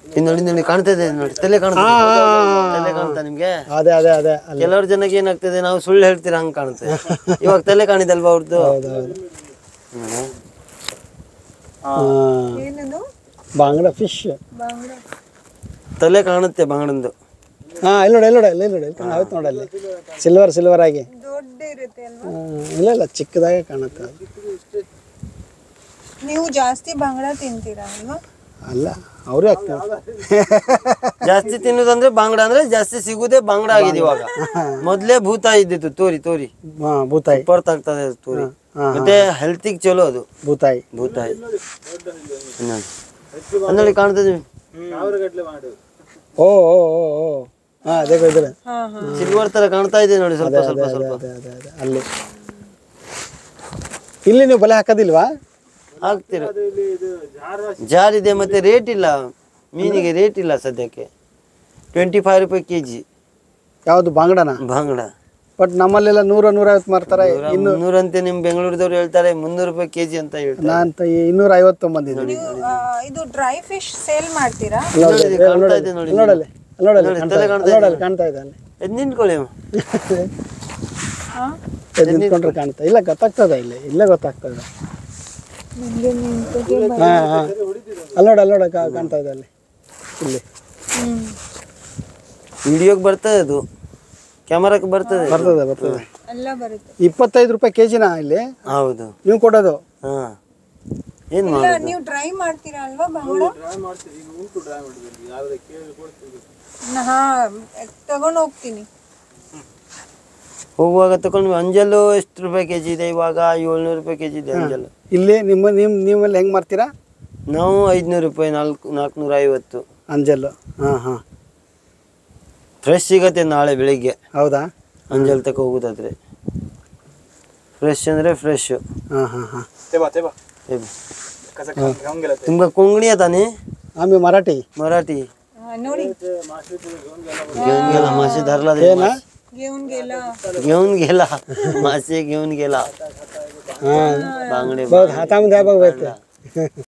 ಇದು ನೋಡಿ ನೋಡಿ ಕಾಣ್ತಾ ಇದೆ ನೋಡಿ ತಲೆ ಕಾಣ್ತಾ ತಲೆ ಕಾಣ್ತಾ ನಿಮ್ಗೆ ಅದೇ ಅದೇ ಅದೇ ಅಲ್ಲಿ ಕೆಲವ್ರ ಜನಕ್ಕೆ ಏನಾಗ್ತದೆ ನಾವು ಸುಳ್ಳು ಹೇಳ್ತೀರಾ ಹಂಗ್ ಕಾಣುತ್ತೆ ಇವಾಗ ತಲೆ ಕಾಣಿದಲ್ವಾ ಅವ್ರದ್ದು ಹೌದೌದು ಬಾಂಗ್ಡ ಫಿಶ್ ತಲೆ ಕಾಣುತ್ತೆ ಬಂಗಡಂದು ಹಾ ಇಲ್ಲಿ ನೋಡಿ ಇಲ್ಲಿ ನೋಡಿ ಇಲ್ಲಿ ನೋಡಿ ಇಲ್ಲಿ ಆಯ್ತು ನೋಡಿ ಅಲ್ಲಿ ಸಿಲ್ವರ್ ಸಿಲ್ವರ್ ಆಗಿ ದೊಡ್ಡ ಇರುತ್ತೆ ಅಲ್ವಾ ಹ್ಮ್, ಇಲ್ಲ ಇಲ್ಲ ಚಿಕ್ಕದಾಗೆ ಕಾಣುತ್ತೆ ಅದು. ನೀವು ಜಾಸ್ತಿ ಬಂಗಡ ತಿಂತೀರಾ ಅಲ್ವಾ ಅಲ್ಲ ಅವರೇ ಆಗ್ತಾರೆ ಜಾಸ್ತಿ ತಿನ್ನುದಂದ್ರೆ ಬಾಂಗ್ಡ ಅಂದ್ರೆ ಜಾಸ್ತಿ ಸಿಗುದೇ ಬಾಂಗ್ಡ ಆಗಿದೆ ಇವಾಗ ಮೊದ್ಲೇ ಭೂತ ಇದ್ದಿತ್ತು ತೋರಿ ತೋರಿ ಹಾ ಭೂತಾಯಿ ಬರ್ತಾ ಆಗ್ತದೆ ಅದು ತೋರಿ ಮತ್ತೆ ಹೆಲ್ತಿಗೆ ಚಲೋ ಅದು ಭೂತಾಯಿ ಭೂತಾಯಿ ಇನ್ನೊಂದು. ಅಂದಲ್ಲಿ ಕಾಣ್ತದೆ ಓ ಓ ಓ ಓ ಹಾ ಅದೇ ಇದ್ರೆ ಹಾ ಹಾ ಸಿಲ್ವರ್ ತರ ಕಾಣ್ತಾ ಇದೆ ನೋಡಿ ಸ್ವಲ್ಪ ಸ್ವಲ್ಪ ಅದೇ ಸ್ವಲ್ಪ ಅದೇ ಅದೇ ಅದೇ ಅಲ್ಲಿ ಇಲ್ಲಿ ನೀವು ಬಲೆ ಹಾಕೋದಿಲ್ವಾ ಹಾಕ್ತೀರ ಜಾರಿದೆ ಮತ್ತೆ ರೇಟ್ ಇಲ್ಲ ಮೀನಿಗೆ ರೇಟ್ ಇಲ್ಲ ಸದ್ಯಕ್ಕೆ ಟ್ವೆಂಟಿ ಫೈವ್ ರೂಪಾಯಿ ಕೆ ಜಿ ಯಾವುದು ಬಾಂಗ್ಡನ ಬಾಂಗ್ಡ ಬಟ್ ನಮ್ಮಲ್ಲೆಲ್ಲ ನೂರ ನೂರೈವತ್ತು ಮಾರ್ತಾರೆ ಮುನ್ನೂರಂತೆ ನಿಮ್ ಬೆಂಗಳೂರದವ್ರು ಹೇಳ್ತಾರೆ ಮುನ್ನೂರು ರೂಪಾಯಿ ಕೆಜಿ ಅಂತ ಹೇಳ್ತಾರೆ ನಾನ್ ತ- ಇನ್ನೂರ ಐವತ್ತು ಬಂದಿದ್ದೀನಿ ನೀವು ಆ, ಇದು ಡ್ರೈ ಫಿಶ್ ಸೇಲ್ ಮಾಡ್ತೀರಾ ನೋಡಿ, ಕಾಣ್ತಾ ಇದೆ ನೋಡಿ ನೋಡಲ್ಲಿ ನೋಡಲ್ಲಿ ನೋಡಿ, ಕಾಣ್ತಾ ತಲೆ ಇದೆ. ಕಾಣ್ತಾ ನೋಡಲ್ಲಿ ಕಾಣ್ತಾ ಇದೆ ಅಲ್ಲಿ ಎದ್ ನಿಂತ್ಕೊಳ್ಳಿ ಅಮ್ಮ. ಹಾ ಎದ್ದು ನಿಂತ್ಕೊಂಡ್ರೆ ಕಾಣ್ತಾ ಇಲ್ಲ ಗೊತ್ತಾಗ್ತದೆ ಇಲ್ಲಿ ಇಲ್ಲೇ ಗೊತ್ತಾಗ್ತದೆ ನಿಮ್ಗೆ ನಿಂತಿಗೆ ಹಾ ಹಾ ಅಲ್ಲಿ ನೋಡ ಅಲ್ಲಿ ನೋಡ ಕಾ- ಕಾಣ್ತಾ ಇದೆ ಅಲ್ಲಿ ಇಲ್ಲಿ ಹ್ಮ್ ವಿಡಿಯೋಗೆ ಬರ್ತದೆ ಅದು ಕ್ಯಾಮರಾಕ್ಕೆ ಬರ್ತದೆ ಬರ್ತದೆ ಬರ್ತದೆ ಎಲ್ಲ ಬರುತ್ತೆ ಇಪ್ಪತ್ತೈದು ರೂಪಾಯಿ ಕೆ ಜಿನ ಇಲ್ಲಿ ಹೌದು ನೀವು ಕೊಡೋದು ಹಾ ಏನ್ ಇಲ್ಲ ಮಾಡೋದು ನೀವು ಟ್ರೈ ಮಾಡ್ತೀರಾ ಅಲ್ವಾ ಬಂಗಡ ನಾ- ಹಾ ತಗೊಂಡು ಹೋಗ್ತೀನಿ ಹೋಗುವಾಗ ತಗೊಂಡು ಅಂಜಲ್ಲು ಎಷ್ಟು ರೂಪಾಯಿ ಕೆಜಿ ಇದೆ ಇವಾಗ ಏಳ್ನೂರು ರೂಪಾಯಿ ಕೆಜಿ ಇದೆ ಅಂಜಲ್ ಇಲ್ಲಿ ನಿಮ್ಮ ನಿಮ್ಮ ನೀವಲ್ಲಿ ಹೆಂಗೆ ಮಾರ್ತೀರಾ ನಾವು ಐದ್ನೂರು ರೂಪಾಯಿ ನಾಲ್ಕು ನಾಲ್ಕುನೂರ ಐವತ್ತು ಅಂಜಲ್ಲು ಹಾಂ ಹಾಂ ಫ್ರೆಶ್ ಸಿಗತ್ತೆ ನಾಳೆ ಬೆಳಿಗ್ಗೆ ಹೌದಾ ಅಂಜಲ್ ತಕ ಹೋಗುದಾದ್ರೆ ಫ್ರೆಶ್ ಅಂದ್ರೆ ಫ್ರೆಶ್ ಹಾಂ ಹಾಂ ಹಾಂ ತುಂಬಾ ಕೊಂಗಣಿಯ ತಾನೆ आम्ही मराठी मराठी हा, ನೋಡಿ घेऊन गेला मासे धरला ते मासे. घेऊन गेला घेऊन गेला मासे घेऊन गेला हां बांगडे बघ हातामध्ये आहे बघ भेटते